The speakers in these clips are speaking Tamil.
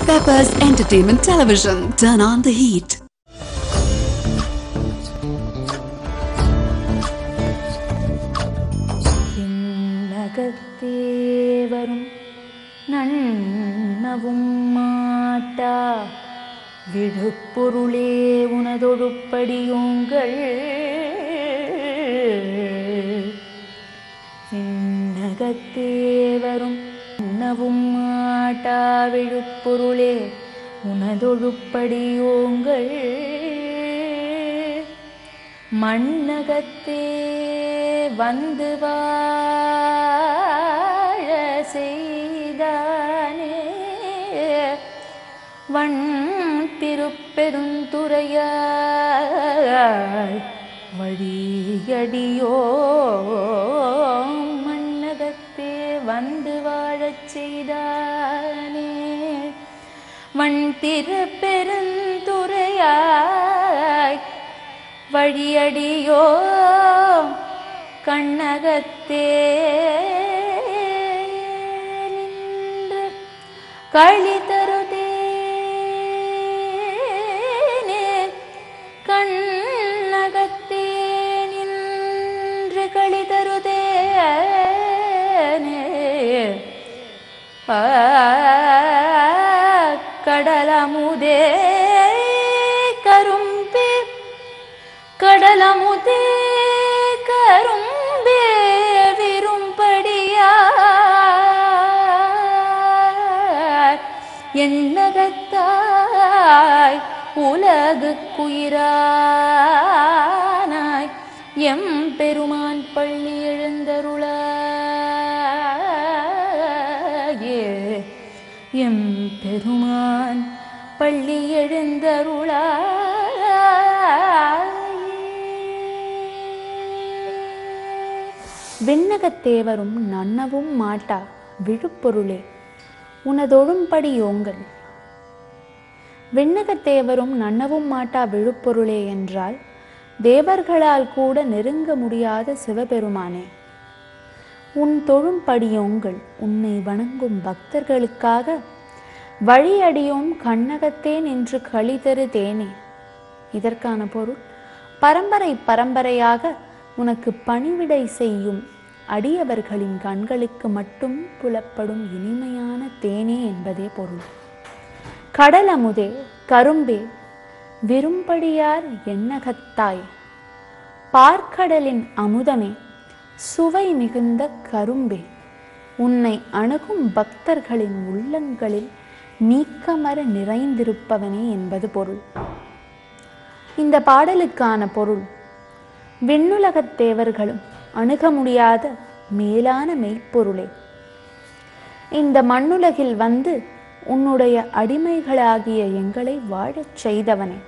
Peppers Entertainment Television. Turn on the heat. விண்ணகத்தே வரும் நன்னவும் மாட்டா விழுப்பொருளே உனதொழுப்படியுங்கள் விண்ணகத்தே வரும் நன்னவும் மாட்டா விழுப்பொருளே உனதொழுப்படியோங்கள் மண்ணகத்தே வந்து வாழ செய்தானே வண் திருப்பெருந்துறையாய் வழியடியோ மண்ணகத்தே வந்து வாழச் செய்தானே வண் திருப்பெருந்துறையாய் வழியடியோ கண்ணகத்தே நின்று களி தருதேனே கண்ணகத்தே நின்று களி தருதேனே ஆ, கடலமுதே கரும்பே கடலமுதே கரும்பே விரும்படியார் எண்ணகத்தாய் உலகுக்குயிரானாய் எம் பெருமான் பள்ளி எழுந்தருளாயே எம் பெருமான் பள்ளி எழுந்தருளாயே விண்ணகத்தேவரும் நன்னவும் மாட்டா விழுப்பொருளே உனதொழும்படியோங்கள் விண்ணகத்தேவரும் நன்னவும் மாட்டா விழுப்பொருளே என்றால் தேவர்களால் கூட நெருங்க முடியாத சிவபெருமானே உன் தொழும்படியோங்கள் உன்னை வணங்கும் பக்தர்களுக்காக வழியடியோம் கண்ணகத்தே நின்று களிதரு தேனே இதற்கான பொருள் பரம்பரை பரம்பரையாக உனக்கு பணிவிடை செய்யும் அடியவர்களின் கண்களுக்கு மட்டும் புலப்படும் இனிமையான தேனே என்பதே பொருள் கடலமுதே கரும்பே விரும்படியார் எண்ணகத்தாய் பார்க்கடலின் அமுதமே சுவை மிகுந்த கரும்பே உன்னை அணுகும் பக்தர்களின் உள்ளங்களில் நீக்கமர நிறைந்திருப்பவனே என்பது பொருள் இந்த பாடலுக்கான பொருள் விண்ணுலகத் தேவர்களும் அணுக முடியாத மேலான மெய்ப்பொருளே இந்த மண்ணுலகில் வந்து உன்னுடைய அடிமைகளாகிய எங்களை வாழச் செய்தவனே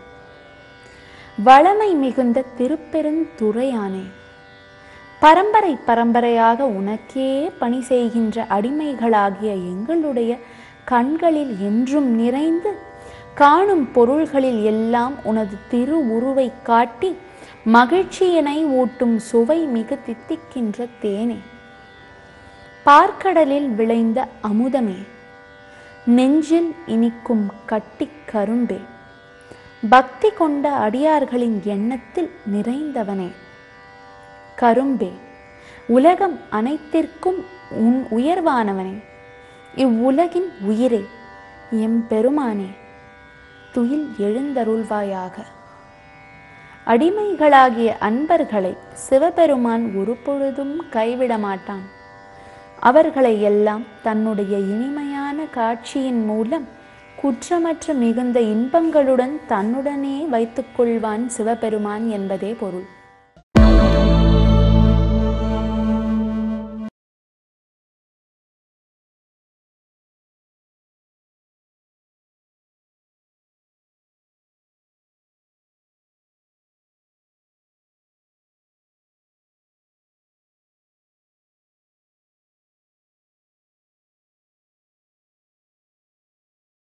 வளமை மிகுந்த திருப்பெருந்துறையானே பரம்பரை பரம்பரையாக உனக்கே பணி செய்கின்ற அடிமைகளாகிய எங்களுடைய கண்களில் என்றும் நிறைந்து காணும் பொருள்களில் எல்லாம் உனது திரு உருவை காட்டி மகிழ்ச்சியினை ஊட்டும் சுவை மிகு தித்திக்கின்ற தேனே பார்க்கடலில் விளைந்த அமுதமே நெஞ்சில் இனிக்கும் கட்டிக் கரும்பே பக்தி கொண்ட அடியார்களின் எண்ணத்தில் நிறைந்தவனே கரும்பே உலகம் அனைத்திற்கும் உன் உயர்வானவனே இவ்வுலகின் உயிரே எம் பெருமானே துயில் எழுந்தருள்வாயாக அடிமைகளாகிய அன்பர்களை சிவபெருமான் ஒரு பொழுதும் கைவிட மாட்டான் அவர்களை எல்லாம் தன்னுடைய இனிமையான காட்சியின் மூலம் குற்றமற்ற மிகுந்த இன்பங்களுடன் தன்னுடனே வைத்துக்கொள்வான் சிவபெருமான் என்பதே பொருள்